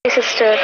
sister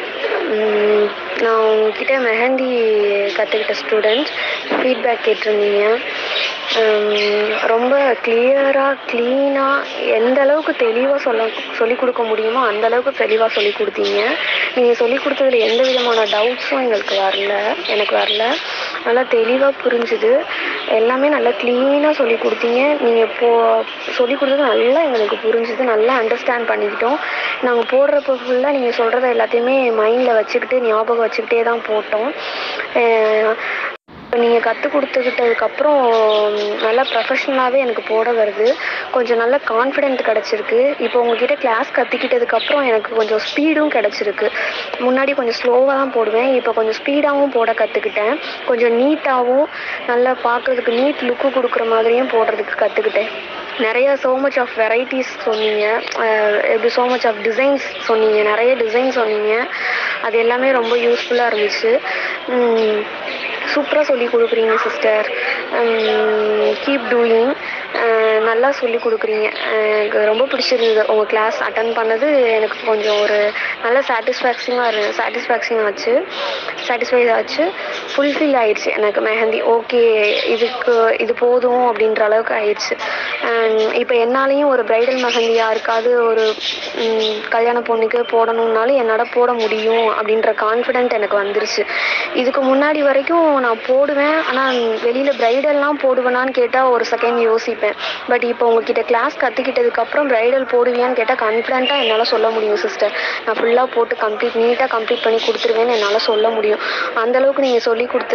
நான் உங்ககிட்ட மெஹந்தி கற்றுக்கிட்ட ஸ்டூடெண்ட் ஃபீட்பேக் கேட்டிருந்தீங்க உம், ரொம்ப கிளியராக க்ளீனாக எந்த அளவுக்கு தெளிவாக சொல்ல சொல்லிக் கொடுக்க முடியுமோ அந்த அளவுக்கு தெளிவாக சொல்லி கொடுத்தீங்க நீங்கள் சொல்லிக் கொடுத்ததுல எந்த விதமான டவுட்ஸும் எங்களுக்கு வரல எனக்கு வரல நல்லா தெளிவாக புரிஞ்சுது எல்லாமே நல்லா க்ளீனாக சொல்லி கொடுத்தீங்க நீங்கள் இப்போ சொல்லி கொடுத்தது நல்லா எங்களுக்கு புரிஞ்சுது நல்லா அண்டர்ஸ்டாண்ட் பண்ணிக்கிட்டோம் நாங்கள் போடுறப்ப ஃபுல்லாக நீங்கள் சொல்கிறத எல்லாத்தையுமே மைண்டில் வச்சுக்கிட்டு ஞாபகம் வச்சுக்கிட்டே தான் போட்டோம் அஹ் இப்போ நீங்கள் கற்றுக் கொடுத்துக்கிட்டதுக்கப்புறம் நல்லா ப்ரொஃபஷ்னலாகவே எனக்கு போட வருது கொஞ்சம் நல்ல கான்ஃபிடென்ட் கிடச்சிருக்கு இப்போ உங்ககிட்ட கிளாஸ் கற்றுக்கிட்டதுக்கப்புறம் எனக்கு கொஞ்சம் ஸ்பீடும் கிடச்சிருக்கு முன்னாடி கொஞ்சம் ஸ்லோவாக தான் போடுவேன் இப்போ கொஞ்சம் ஸ்பீடாகவும் போட கற்றுக்கிட்டேன் கொஞ்சம் நீட்டாகவும் நல்லா பார்க்குறதுக்கு நீட் லுக்கு கொடுக்குற மாதிரியும் போடுறதுக்கு கற்றுக்கிட்டேன் நிறைய so much ஆஃப் வெரைட்டிஸ் சொன்னீங்க அஹ் எப்படி so much ஆஃப் டிசைன்ஸ் சொன்னீங்க நிறைய டிசைன் சொன்னீங்க அது எல்லாமே ரொம்ப யூஸ்ஃபுல்லாக இருந்துச்சு சூப்பராக சொல்லி கொடுக்குறீங்க சிஸ்டர் கீப் டூயிங் நல்லா சொல்லி கொடுக்குறீங்க அஹ் எனக்கு ரொம்ப பிடிச்சிருந்தது உங்கள் கிளாஸ் அட்டன் பண்ணது எனக்கு கொஞ்சம் ஒரு நல்ல சாட்டிஸ்ஃபேக்ஷனாக இரு சாட்டிஸ்ஃபேக்ஷன் ஆச்சு சாட்டிஸ்ஃபை ஆச்சு ஃபுல்ஃபில் ஆயிடுச்சு எனக்கு மெஹந்தி ஓகே இதுக்கு இது போதும் அப்படின்ற அளவுக்கு ஆயிடுச்சு இப்போ என்னாலையும் ஒரு பிரைடல் மெஹந்தி யாருக்காவது ஒரு ம், கல்யாண பொண்ணுக்கு போடணும்னாலும் என்னால் போட முடியும் அப்படின்ற கான்ஃபிடென்ட் எனக்கு வந்துருச்சு இதுக்கு முன்னாடி வரைக்கும் நான் போடுவேன் ஆனால் வெளியில் பிரைடல்லாம் போடுவேனான்னு கேட்டால் ஒரு செகண்ட் யோசிப்பேன் பட் இப்போ உங்ககிட்ட கிளாஸ் கற்றுக்கிட்டதுக்கப்புறம் பிரைடல் போடுவியான்னு கேட்டால் கான்ஃபிடென்ட்டாக என்னால் சொல்ல முடியும் சிஸ்டர் நான் ஃபுல்லாக போட்டு கம்ப்ளீட் நீட்டாக கம்ப்ளீட் பண்ணி கொடுத்துருவேன்னு என்னால் சொல்ல முடியும் அந்தளவுக்கு நீங்கள் சொல்லி கொடுத்த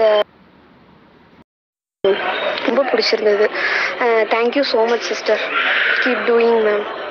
ரொம்ப பிடிச்சிருந்தது thank you so much sister keep doing ma'am